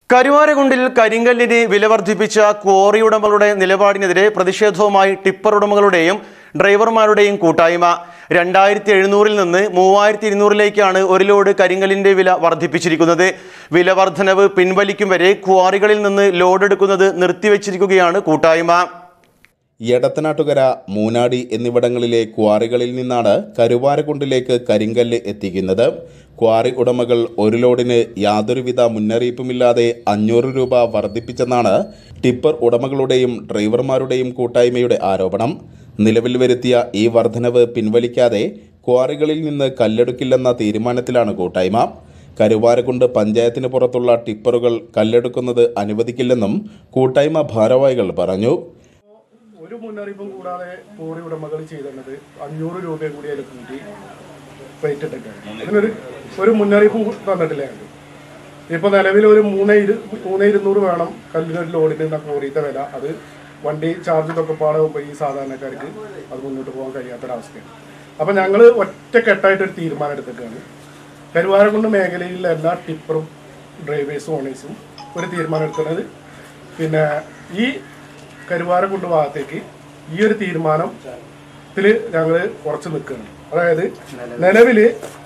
കരുവാരകുണ്ടിൽ കരിങ്കല്ലിന് വില വർദ്ധിപ്പിച്ച ക്വാറി ഉടമകളുടെ നിലപാടിനെതിരെ പ്രതിഷേധവുമായി ടിപ്പർ ഉടമകളുടെയും ഡ്രൈവർമാരുടെയും കൂട്ടായ്മ രണ്ടായിരത്തി എഴുന്നൂറിൽ നിന്ന് മൂവായിരത്തി ഇരുന്നൂറിലേക്കാണ് ഒരു ലോഡ് കരിങ്കല്ലിന്റെ വില വർദ്ധിപ്പിച്ചിരിക്കുന്നത് വില വർധനവ് പിൻവലിക്കും വരെ ക്വാറികളിൽ നിന്ന് ലോഡ് എടുക്കുന്നത് നിർത്തിവച്ചിരിക്കുകയാണ് കൂട്ടായ്മ എടത്തനാട്ടുകര മൂനാടി എന്നിവിടങ്ങളിലെ ക്വാറികളിൽ നിന്നാണ് കരുവാരക്കുണ്ടിലേക്ക് കരിങ്കല്ല് എത്തിക്കുന്നത് ക്വാറി ഉടമകൾ ഒരു ലോഡിന് യാതൊരുവിധ മുന്നറിയിപ്പുമില്ലാതെ അഞ്ഞൂറ് രൂപ വർദ്ധിപ്പിച്ചെന്നാണ് ടിപ്പർ ഉടമകളുടെയും ഡ്രൈവർമാരുടെയും കൂട്ടായ്മയുടെ ആരോപണം നിലവിൽ വരുത്തിയ ഈ വർധനവ് പിൻവലിക്കാതെ ക്വാറികളിൽ നിന്ന് കല്ലെടുക്കില്ലെന്ന തീരുമാനത്തിലാണ് കൂട്ടായ്മ കരുവാരക്കുണ്ട് പഞ്ചായത്തിന് പുറത്തുള്ള ടിപ്പറുകൾ കല്ലെടുക്കുന്നത് അനുവദിക്കില്ലെന്നും കൂട്ടായ്മ ഭാരവാഹികൾ പറഞ്ഞു ഒരു മുന്നറിയിപ്പും കൂടാതെ കോറി ഉടമകൾ ചെയ്തിരുന്നത് അഞ്ഞൂറ് രൂപ കൂടി അതിൽ കൂട്ടി റേറ്റ് ഇട്ടൊക്കെയാണ് ഇതിനൊരു ഒരു മുന്നറിയിപ്പും കൂ- തന്നിട്ടില്ല ഞങ്ങൾക്ക് ഇപ്പോൾ നിലവിൽ ഒരു മൂന്ന് ഇരു മൂന്ന് ഇരുന്നൂറ് വേണം കല്ലിനൊരു ലോഡിന് എന്ന കോറിയത്തെ വില അത് വണ്ടി ചാർജ് ഇതൊക്കെ പാടാകുമ്പോൾ ഈ സാധാരണക്കാർക്ക് അത് മുന്നോട്ട് പോകാൻ കഴിയാത്തൊരവസ്ഥയാണ് അപ്പം ഞങ്ങൾ ഒറ്റക്കെട്ടായിട്ടൊരു തീരുമാനം എടുത്തിട്ടാണ് കരുവാരക്കുണ്ട് മേഖലയിലെ എല്ലാ ടിപ്പറും ഡ്രൈവേഴ്സും ഓണേഴ്സും ഒരു തീരുമാനം എടുക്കുന്നത് പിന്നെ ഈ കരുവാരക്കുണ്ട് ഭാഗത്തേക്ക് ഈ ഒരു തീരുമാനത്തിൽ ഞങ്ങൾ കുറച്ച് നിൽക്കുകയാണ് അതായത് നിലവിൽ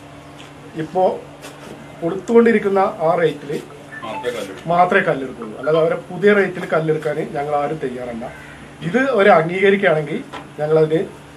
ഇപ്പോൾ കൊടുത്തുകൊണ്ടിരിക്കുന്ന ആ റേറ്റിൽ മാത്രമേ കല്ലെടുക്കുള്ളൂ അല്ലാതെ അവരെ പുതിയ റേറ്റിൽ കല്ലെടുക്കാൻ ഞങ്ങൾ ആരും തയ്യാറല്ല ഇത് ഒരു അംഗീകരിക്കുകയാണെങ്കിൽ ഞങ്ങളതിന്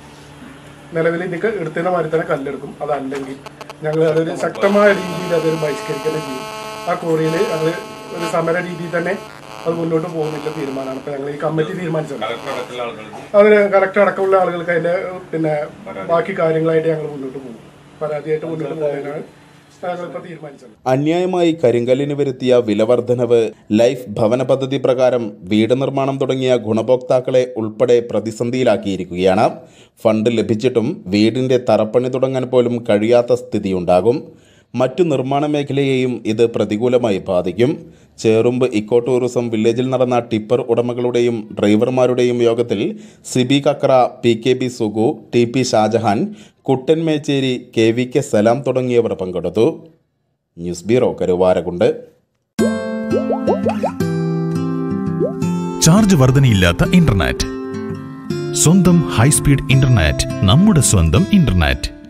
നിലവിൽ ഇതിക്ക് എടുത്തതിന് മാതിരി തന്നെ കല്ലെടുക്കും അതല്ലെങ്കിൽ ഞങ്ങൾ അതൊരു ശക്തമായ രീതിയിൽ അതൊരു ബഹിഷ്കരിക്കുകയും ചെയ്യും ആ കോറിയിൽ അത് ഒരു സമര രീതിയിൽ തന്നെ അത് മുന്നോട്ട് പോകുന്നില്ല തീരുമാനമാണ് ഇപ്പൊ ഞങ്ങൾ ഈ കമ്മിറ്റി തീരുമാനിച്ചത് അതിന് കലക്ടർ അടക്കമുള്ള ആളുകൾക്ക് അതിന്റെ പിന്നെ ബാക്കി കാര്യങ്ങളായിട്ട് ഞങ്ങൾ മുന്നോട്ട് പോകും പരാതിയായിട്ട് മുന്നോട്ട് പോകുന്നതിനാണ് ഞങ്ങളിപ്പോൾ തീരുമാനിച്ചത് അന്യായമായി കരിങ്കല്ലിന് വരുത്തിയ വിലവർദ്ധനവ് ലൈഫ് ഭവന പദ്ധതി പ്രകാരം വീട് നിർമ്മാണം തുടങ്ങിയ ഗുണഭോക്താക്കളെ ഉൾപ്പെടെ പ്രതിസന്ധിയിലാക്കിയിരിക്കുകയാണ് ഫണ്ട് ലഭിച്ചിട്ടും വീടിന്റെ തറപ്പണി തുടങ്ങാൻ പോലും കഴിയാത്ത സ്ഥിതിയുണ്ടാകും മറ്റു നിർമ്മാണ മേഖലയെയും ഇത് പ്രതികൂലമായി ബാധിക്കും ചേറുമ്പ് ഇക്കോ ടൂറിസം വില്ലേജിൽ നടന്ന ടിപ്പർ ഉടമകളുടെയും ഡ്രൈവർമാരുടെയും യോഗത്തിൽ Sibi Kakra P K B Sugu T P Shajahan Kuttan Mecheri K V K Salam തുടങ്ങിയവർ പങ്കെടുത്തു ന്യൂസ് ബ്യൂറോ കരുവാരകുണ്ട് ചാർജ് വർധനയില്ലാത്ത ഇന്റർനെറ്റ് സ്വന്തം ഹൈസ്പീഡ് ഇന്റർനെറ്റ് നമ്മുടെ സ്വന്തം ഇന്റർനെറ്റ്